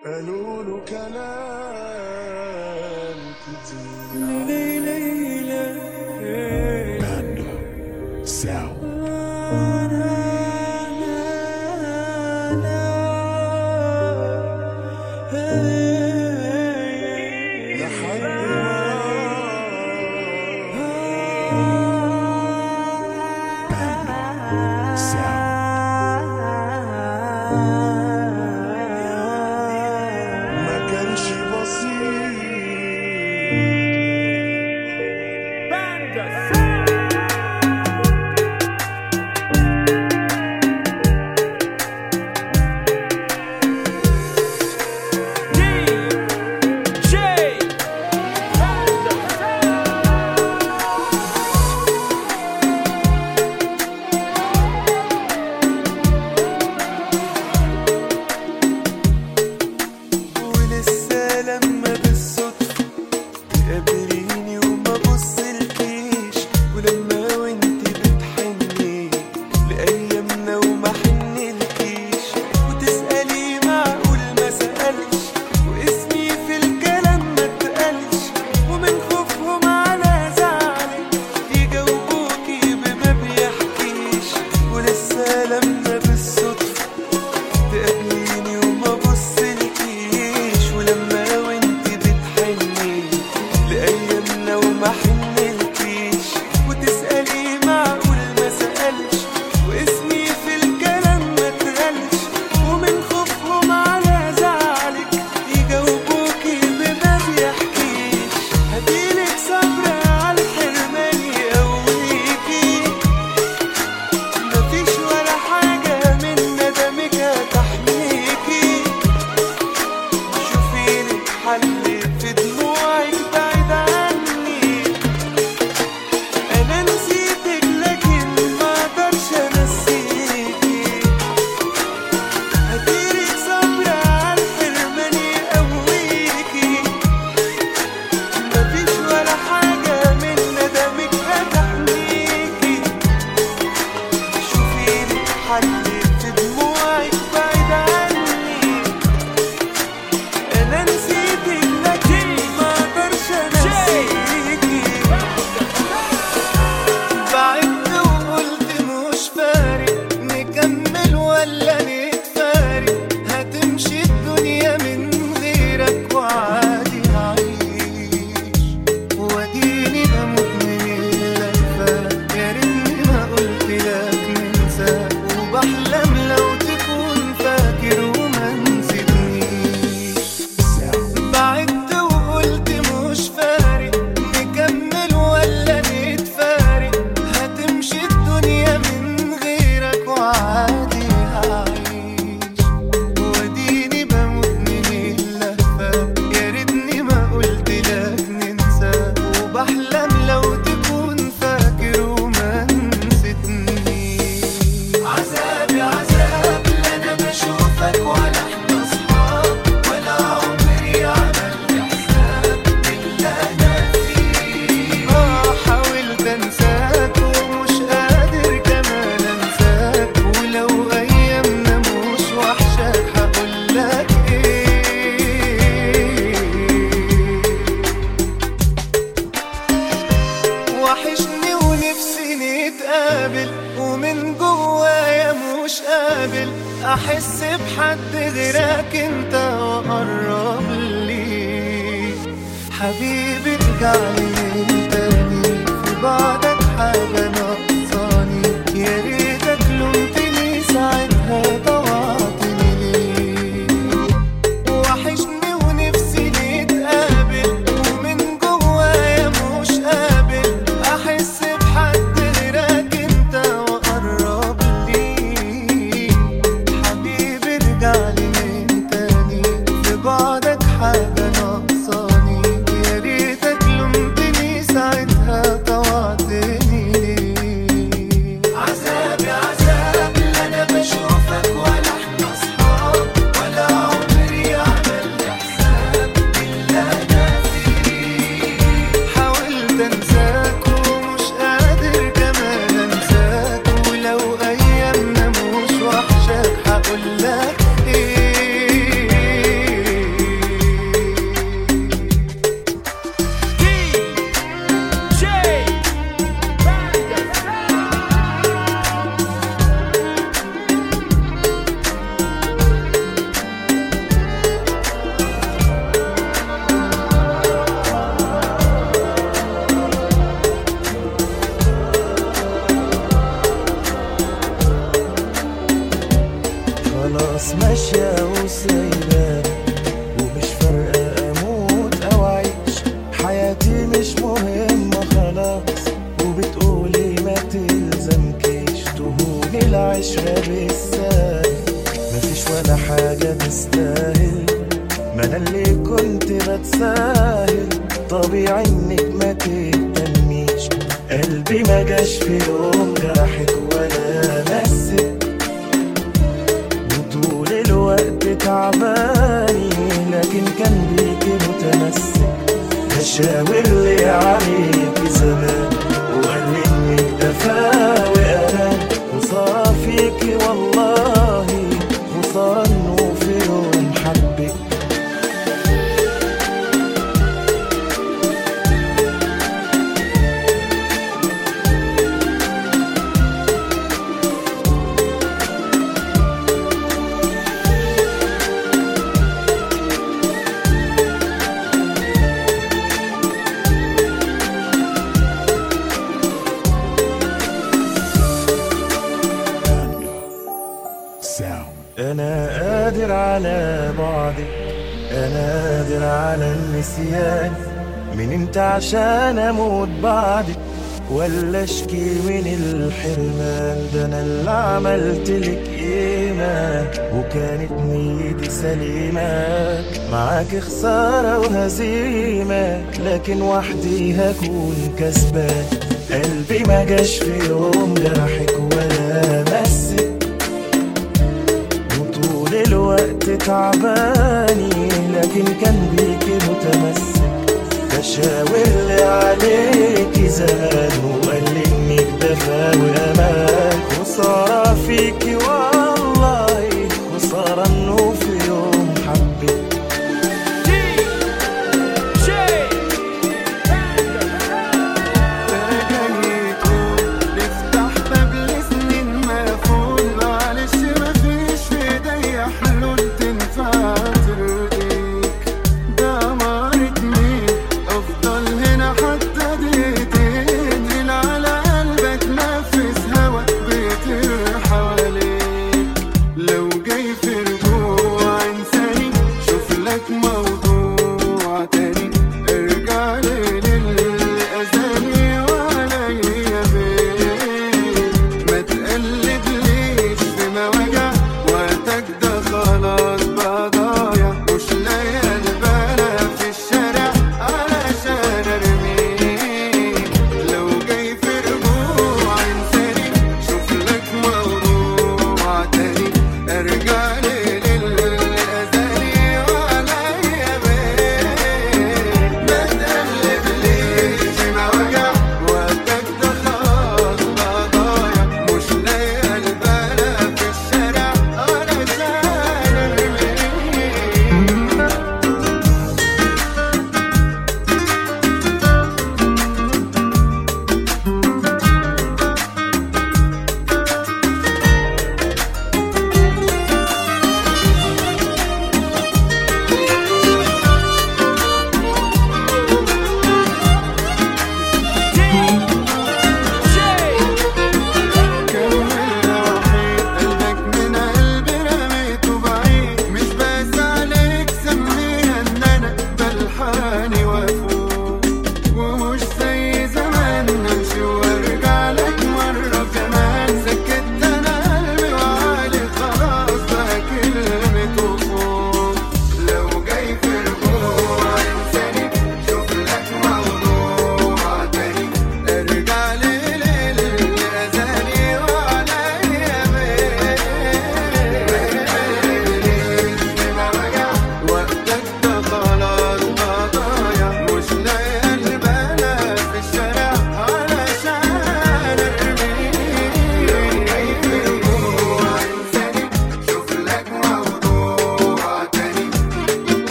قالوا له كلام كتير Panda Sound. لحد Panda Sound. ما كانش بسيط ولسه لما بالصدفة تقابليني وما بصلكيش ولما وانت بتحني لأيامنا وما حنلكيش وتسألي معقول ما سألش واسمي في الكلام ما اتقالش ومن خوفهم على زعلك يجاوبوكي بما بيحكيش ولسه لما بالصدفة تقابليني وما بصلكيش ولما وانت بتحني لأيامنا وما حنلكيش وتسألي معقول ما سألش واسمي في الكلام ما اتقالش ومن خوفهم على زعلك يجاوبوكي بما بيحكيش هديلك صبر على الحرمان يقويكي مفيش ولا حاجة من ندمك هتحميكي شوفي لك حل في دموعك بعيد عني أنا نسيتك لكن ما أقدرش أنسيكي هديلك صبر على الحرمان يقويكي مفيش ولا حاجة من ندمك هتحميكي شوفي لي حل في دموعك بعيد عني انا نسيتك لكن ما اقدرش انسيكي بعدت وقلت مش فارق نكمل ولا نتفارق هتمشي الدنيا من غيرك وعادي هعيش واديني بموت من اللفة يا ريتني ما قلت لك ننسى وبحلم لو تكون فاكر وما نسيتنيش Sound. بعدت وقلت مش فارق نكمل ولا نتفارق هتمشي الدنيا من غيرك وعادي هعيش واديني بموت من اللهفة يا ريتني ما قلت لك ننسى وبحلم لو تكون فاكر وما نسيتنيش عذابي عذاب لا انا بشوفك ولا احنا اصحاب ولا عمري عملت حساب اللي انا فيه اه حاولت انساك ومش قادر كمان انساك ولو ايامنا مش وحشاك هقول لك ايه وحشني ونفسي نتقابل ومن جوايا مش قابل احس بحد غيرك انت واقرب لي حبيبي ارجع لي من تاني في بعدك حاجه ناقصاني يا ريتك لومتني ساعتها طوعتني ليه وحشني ونفسي نتقابل ومن جوايا مش قابل احس بحد غيرك انت واقرب لي حبيبي ارجع لي من تاني في بعدك حاجه ناقصاني يا ريتك لومتني عايشها بالسهل مفيش ولا حاجة تستاهل ما انا اللي كنت بتساهل طبيعي انك ما تهتميش قلبي ما جاش في يوم جرحك ولا مسك وطول الوقت تعباني لكن كان بيكي متمسك مشاور لي عليك زمان وقال لي انك دفا وامان وصار فيكي والله خسارة انه في يوم حبك Sound. انا قادر على بعدك انا قادر على النسيان من امتى عشان اموت بعدك ولا اشكي من الحرمان ده انا اللي عملت لك قيمة وكانت نيتي سليمة معاك خسارة وهزيمة لكن وحدي هكون كسبان قلبي ما جاش في يوم جرحك ولا مسك وطول الوقت تعباني لكن كان بيكي متمسك تشاور لي عليكي زمان وقال لي انك دفا وامان خسارة فيكي والله خسارة انه في يوم حبك نفتح باب لسنين مقفول معلش مفيش في ايديا حلول تنفع ترضيك ده مرض مين افضل هنا حتى دقيقتين من على قلبك نفس هوا بيطير حواليك لو جاي في رجوع انساني شوف لك